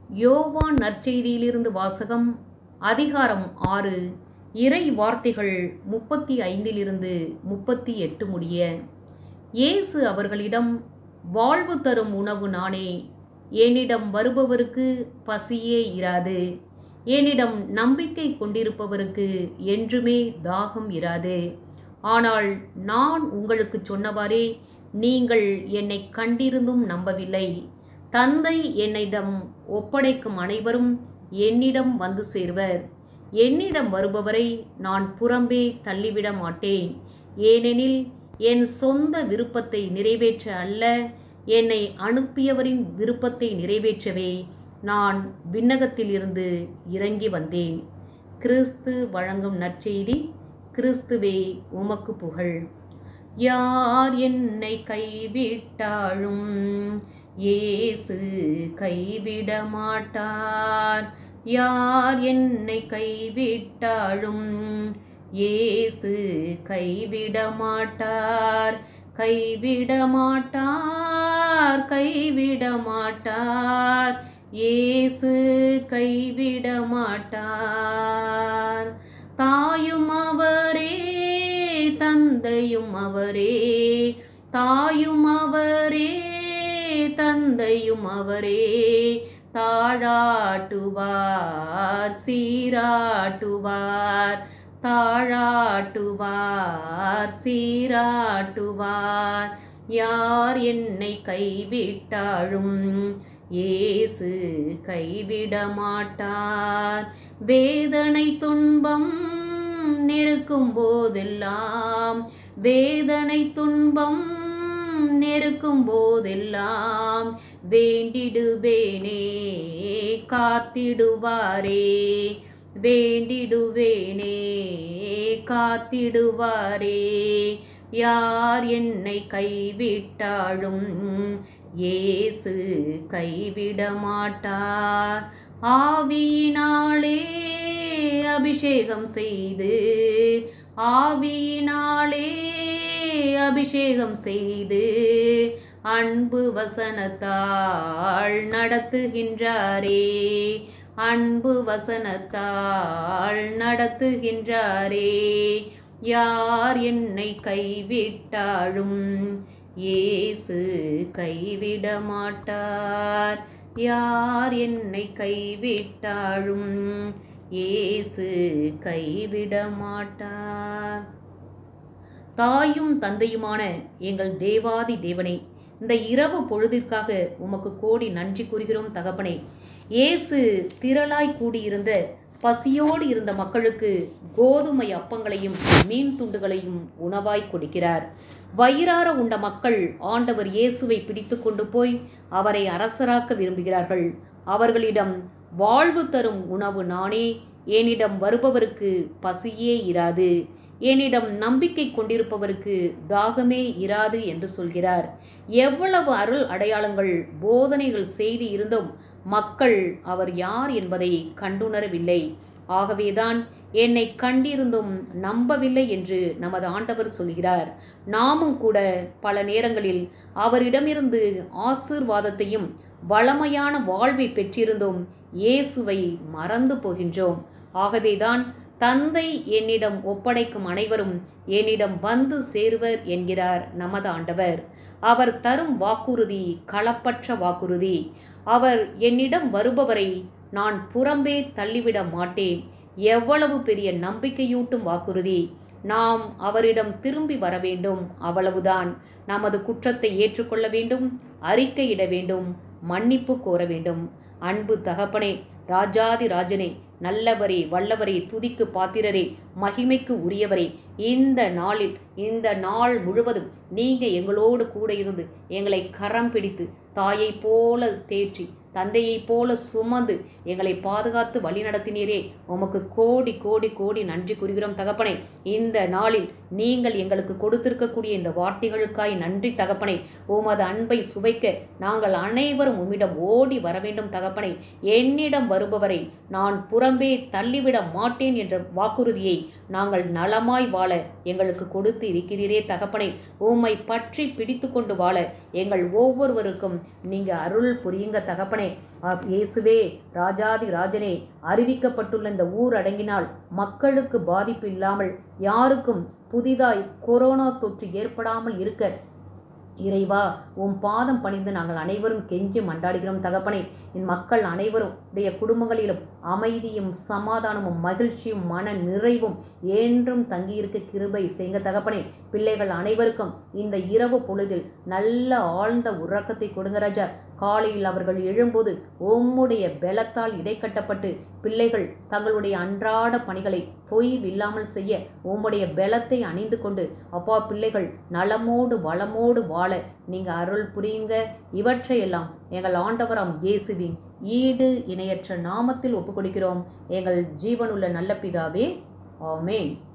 யோவான் நற்செய்தியிலிருந்து வாசகம் அதிகாரம் ஆறு இறை வார்த்தைகள் முப்பத்தி ஐந்திலிருந்து முப்பத்தி எட்டு முடிய இயேசு அவர்களிடம் வாழ்வு தரும் உணவு நானே என்னிடம் வருபவருக்கு பசியே இராது என்னிடம் நம்பிக்கை கொண்டிருப்பவருக்கு என்றுமே தாகம் இராது ஆனால் நான் உங்களுக்கு சொன்னவாறே நீங்கள் என்னை கண்டிருந்தும் நம்பவில்லை தந்தை என்னிடம் ஒப்படைக்கும் அனைவரும் என்னிடம் வந்து சேர்வர் என்னிடம் வருபவரை நான் புறம்பே தள்ளிவிட மாட்டேன் ஏனெனில் என் சொந்த விருப்பத்தை நிறைவேற்ற அல்ல என்னை அனுப்பியவரின் விருப்பத்தை நிறைவேற்றவே நான் விண்ணகத்திலிருந்து இறங்கி வந்தேன் கிறிஸ்து வழங்கும் நற்செய்தி கிறிஸ்துவே உமக்கு புகழ் யார் என்னை கைவிட்டாலும் இயேசு கைவிட மாட்டார் யார் என்னை கைவிட்டாலும் இயேசு கைவிட மாட்டார் கைவிட மாட்டார் கைவிட மாட்டார் இயேசு கைவிட மாட்டார் தாயும் அவரே தந்தையும் அவரே தாயும் அவரே தந்தையும் அவரே தாழாட்டுவார் சீராட்டுவார் தாழாட்டுவார் சீராட்டுவார் யார் என்னை கைவிட்டாலும் இயேசு கைவிட மாட்டார் வேதனை துன்பம் நெருக்கும் போதெல்லாம் வேதனை துன்பம் நெருக்கும் போதெல்லாம் வேண்டிடுவேனே காத்திடுவாரே வேண்டிடுவேனே காத்திடுவாரே யார் என்னை கைவிட்டாலும் இயேசு கைவிட மாட்டார் ஆவியினாலே அபிஷேகம் செய்து ஆவியினாலே அபிஷேகம் செய்து அன்பு வசனத்தால் நடத்துகின்றாரே அன்பு வசனத்தால் நடத்துகின்றாரே யார் என்னை கைவிட்டாலும் இயேசு கைவிட மாட்டார் யார் என்னை கைவிட்டாலும் இயேசு கைவிட மாட்டார் தாயும் தந்தையுமான எங்கள் தேவாதி தேவனே இந்த இரவு பொழுதிற்காக உமக்கு கோடி நன்றி கூறுகிறோம் தகப்பனே இயேசு திரளாய் கூடியிருந்த பசியோடு இருந்த மக்களுக்கு கோதுமை அப்பங்களையும் மீன் துண்டுகளையும் உணவாய் கொடுக்கிறார் வயிறார உண்ட மக்கள் ஆண்டவர் இயேசுவை பிடித்து கொண்டு போய் அவரை அரசராக்க விரும்புகிறார்கள் அவர்களிடம் வாழ்வு தரும் உணவு நானே என்னிடம் வருபவருக்கு பசியே இராது என்னிடம் நம்பிக்கை கொண்டிருப்பவருக்கு தாகமே இராது என்று சொல்கிறார் எவ்வளவு அருள் அடையாளங்கள் போதனைகள் செய்து இருந்தும் மக்கள் அவர் யார் என்பதை கண்டுணரவில்லை ஆகவேதான் என்னை கண்டிருந்தும் நம்பவில்லை என்று நமது ஆண்டவர் சொல்கிறார் நாமும் கூட பல நேரங்களில் அவரிடமிருந்து ஆசீர்வாதத்தையும் வளமையான வாழ்வை பெற்றிருந்தும் இயேசுவை மறந்து போகின்றோம் ஆகவேதான் தந்தை என்னிடம் ஒப்படைக்கும் அனைவரும் என்னிடம் வந்து சேருவர் என்கிறார் நமது ஆண்டவர் அவர் தரும் வாக்குறுதி களப்பற்ற வாக்குறுதி அவர் என்னிடம் வருபவரை நான் புறம்பே தள்ளிவிட மாட்டேன் எவ்வளவு பெரிய நம்பிக்கையூட்டும் வாக்குறுதி நாம் அவரிடம் திரும்பி வர வேண்டும் அவ்வளவுதான் நமது குற்றத்தை ஏற்றுக்கொள்ள வேண்டும் அறிக்கையிட வேண்டும் மன்னிப்பு கோர வேண்டும் அன்பு தகப்பனே ராஜாதி ராஜனே நல்லவரே வல்லவரே துதிக்கு பாத்திரரே மகிமைக்கு உரியவரே இந்த நாளில் இந்த நாள் முழுவதும் நீங்க எங்களோடு கூட இருந்து எங்களை கரம் பிடித்து தாயை போல தேற்றி தந்தையைப் போல சுமந்து எங்களை பாதுகாத்து வழிநடத்தினீரே உமக்கு கோடி கோடி கோடி நன்றி கூறுகிறோம் தகப்பனே இந்த நாளில் நீங்கள் எங்களுக்கு கொடுத்திருக்கக்கூடிய இந்த வார்த்தைகளுக்காய் நன்றி தகப்பனே உமது அன்பை சுவைக்க நாங்கள் அனைவரும் உம்மிடம் ஓடி வர வேண்டும் தகப்பனே என்னிடம் வருபவரை நான் புறம்பே தள்ளிவிட மாட்டேன் என்ற வாக்குறுதியை நாங்கள் நலமாய் வாழ எங்களுக்கு கொடுத்து இருக்கிறீரே தகப்பனே உம்மை பற்றி பிடித்து கொண்டு வாழ எங்கள் ஒவ்வொருவருக்கும் நீங்க அருள் புரியுங்க தகப்பனே தகப்பனே அ- இயேசுவே ராஜாதி ராஜனே அறிவிக்கப்பட்டுள்ள இந்த ஊர் அடங்கினால் மக்களுக்கு பாதிப்பு இல்லாமல் யாருக்கும் புதிதாய் கொரோனா தொற்று ஏற்படாமல் இருக்க இறைவா உம் பாதம் பணிந்து நாங்கள் அனைவரும் கெஞ்சி மண்டாடுகிறோம் தகப்பனே என் மக்கள் அனைவரும் உடைய குடும்பங்களிலும் அமைதியும் சமாதானமும் மகிழ்ச்சியும் மன நிறைவும் என்றும் தங்கியிருக்க கிருபை செய்க தகப்பனே பிள்ளைகள் அனைவருக்கும் இந்த இரவு பொழுதில் நல்ல ஆழ்ந்த உறக்கத்தை கொடுங்க ராஜா காலையில் அவர்கள் எழும்போது உம்முடைய பலத்தால் இடைக்கட்டப்பட்டு பிள்ளைகள் தங்களுடைய அன்றாட பணிகளை தொய்வில்லாமல் செய்ய உம்முடைய பலத்தை அணிந்து கொண்டு அப்பா பிள்ளைகள் நலமோடு வளமோடு வாழ நீங்க அருள் புரியுங்க இவற்றையெல்லாம் எங்கள் ஆண்டவராம் இயேசுவின் ஈடு இணையற்ற நாமத்தில் ஒப்புக்கொடுக்கிறோம் எங்கள் ஜீவனுள்ள நல்ல பிதாவே ஆமென்